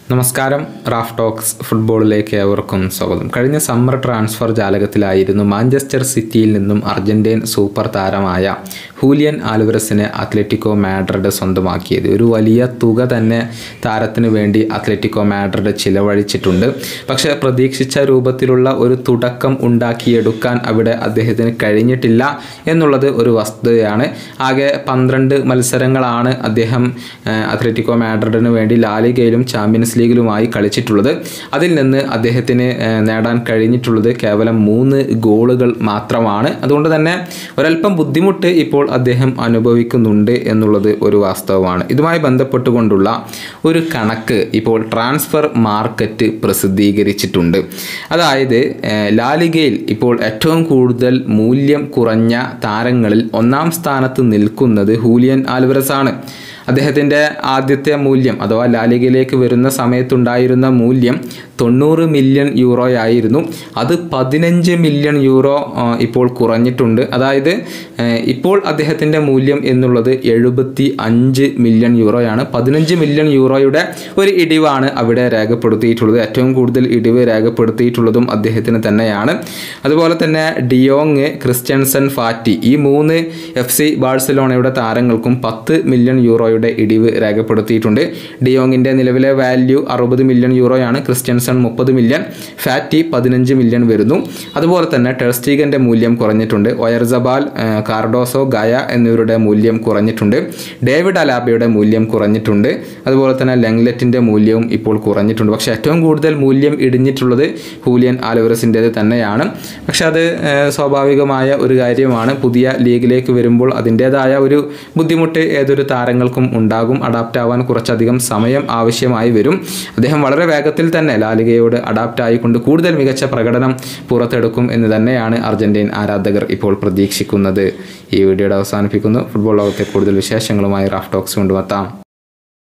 നമസ്കാരം Raf talks ഫുട്ബോളിലേക്ക് ഏവർക്കും സ്വാഗതം കഴിഞ്ഞ സമ്മർ ട്രാൻസ്ഫർ ജാലകത്തിലായിരുന്നു മാഞ്ചസ്റ്റർ സിറ്റിയിൽ നിന്നും അർജന്റീൻ സൂപ്പർ താരമായ ഹൂലിയൻ ആൽവറസിനെ അത്ലറ്റിക്കോ മാഡ്രിഡ് സ്വന്തമാക്കിയത് ഒരു വലിയ തുക തന്നെ താരത്തിന് വേണ്ടി അത്ലറ്റിക്കോ മാഡ്രിഡ് ചിലവഴിച്ചിട്ടുണ്ട് പക്ഷേ പ്രതീക്ഷിച്ച രൂപത്തിലുള്ള ഒരു തുടക്കം ഉണ്ടാക്കിയെടുക്കാൻ അവിടെ അദ്ദേഹത്തിന് കഴിഞ്ഞിട്ടില്ല എന്നുള്ളത് ഒരു വസ്തുതയാണ് ആകെ പന്ത്രണ്ട് മത്സരങ്ങളാണ് അദ്ദേഹം ആ, അത്ലറ്റിക്കോ മാഡ്രിഡിന് വേണ്ടി ലാലിഗയിലും ചാമ്പ്യൻസ് ലീഗിലുമായി കളിച്ചിട്ടുള്ളത് അതിൽ നിന്ന് അദ്ദേഹത്തിന് ആ, നേടാൻ കഴിഞ്ഞിട്ടുള്ളത് കേവലം മൂന്ന് ഗോളുകൾ മാത്രമാണ് അതുകൊണ്ട് തന്നെ ഒരല്പം ബുദ്ധിമുട്ട് ഇപ്പോൾ അദ്ദേഹം അനുഭവിക്കുന്നുണ്ട് എന്നുള്ളത് ഒരു വാസ്തവമാണ് ഇതുമായി ബന്ധപ്പെട്ടുകൊണ്ടുള്ള ഒരു കണക്ക് ഇപ്പോൾ ട്രാൻസ്ഫർ മാർക്കറ്റ് പ്രസിദ്ധീകരിച്ചിട്ടുണ്ട് അതായത് ഏഹ്, ലാലിഗയിൽ ഇപ്പോൾ ഏറ്റവും കൂടുതൽ മൂല്യം കുറഞ്ഞ താരങ്ങളിൽ ഒന്നാം സ്ഥാനത്ത് നിൽക്കുന്നത് ഹൂലിയൻ ആൽവറസ് ആണ് അദ്ദേഹത്തിൻ്റെ ആദ്യത്തെ മൂല്യം അഥവാ ലാലിഗയിലേക്ക് വരുന്ന സമയത്തുണ്ടായിരുന്ന മൂല്യം തൊണ്ണൂറ് മില്യൺ യൂറോ ആയിരുന്നു അത് പതിനഞ്ച് മില്യൺ യൂറോ ആ, ഇപ്പോൾ കുറഞ്ഞിട്ടുണ്ട് അതായത് ഏഹ്, ഇപ്പോൾ അദ്ദേഹത്തിൻ്റെ മൂല്യം എന്നുള്ളത് എഴുപത്തി അഞ്ച് മില്യൺ യൂറോയാണ് പതിനഞ്ച് മില്യൺ യൂറോയുടെ ഒരു ഇടിവാണ് അവിടെ രേഖപ്പെടുത്തിയിട്ടുള്ളത് ഏറ്റവും കൂടുതൽ ഇടിവ് രേഖപ്പെടുത്തിയിട്ടുള്ളതും അദ്ദേഹത്തിന് തന്നെയാണ് അതുപോലെ തന്നെ ഡിയോങ് ക്രിസ്ത്യൻസൺ ഫാറ്റി ഈ മൂന്ന് എഫ് സി ബാഴ്സലോണയുടെ താരങ്ങൾക്കും പത്ത് മില്യൺ യൂറോയുടെ ഇടിവ് രേഖപ്പെടുത്തിയിട്ടുണ്ട് ഡിയോങ്ങിൻ്റെ നിലവിലെ വാല്യൂ അറുപത് മില്യൺ യൂറോയാണ് ക്രിസ്ത്യൻസൺ മുപ്പത് മില്യൺ ഫാറ്റി പതിനഞ്ച് മില്യൺ വരുന്നു അതുപോലെ തന്നെ ടെർസ്റ്റീഗൻ്റെ മൂല്യം കുറഞ്ഞിട്ടുണ്ട് ഒയർസബാൽ ഏഹ്, കാർഡോസോ ഗയ എന്നിവരുടെ മൂല്യം കുറഞ്ഞിട്ടുണ്ട് ഡേവിഡ് അലാബയുടെ മൂല്യം കുറഞ്ഞിട്ടുണ്ട് അതുപോലെ തന്നെ ലെങ്ലെറ്റിൻ്റെ മൂല്യവും ഇപ്പോൾ കുറഞ്ഞിട്ടുണ്ട് പക്ഷേ ഏറ്റവും കൂടുതൽ മൂല്യം ഇടിഞ്ഞിട്ടുള്ളത് ഹൂലിയൻ ആലുവറസിൻ്റേത് തന്നെയാണ് പക്ഷെ അത് ഏഹ്, സ്വാഭാവികമായ ഒരു കാര്യമാണ് പുതിയ ലീഗിലേക്ക് വരുമ്പോൾ അതിൻ്റേതായ ഒരു ബുദ്ധിമുട്ട് ഏതൊരു താരങ്ങൾക്കും ഉണ്ടാകും അഡാപ്റ്റ് ആവാൻ കുറച്ചധികം സമയം ആവശ്യമായി വരും അദ്ദേഹം വളരെ വേഗത്തിൽ തന്നെ ലാലിഗയോട് അഡാപ്റ്റ് ആയിക്കൊണ്ട് കൂടുതൽ മികച്ച പ്രകടനം പുറത്തെടുക്കും എന്ന് തന്നെയാണ് അർജന്റീൻ ആരാധകർ ഇപ്പോൾ പ്രതീക്ഷിക്കുന്നത് ഈ വീഡിയോയുടെ അവസാനിപ്പിക്കുന്നു ഫുട്ബോൾ ലോകത്തെ കൂടുതൽ വിശേഷങ്ങളുമായി റാഫ് ടോക്സ് കൊണ്ടുവെത്താം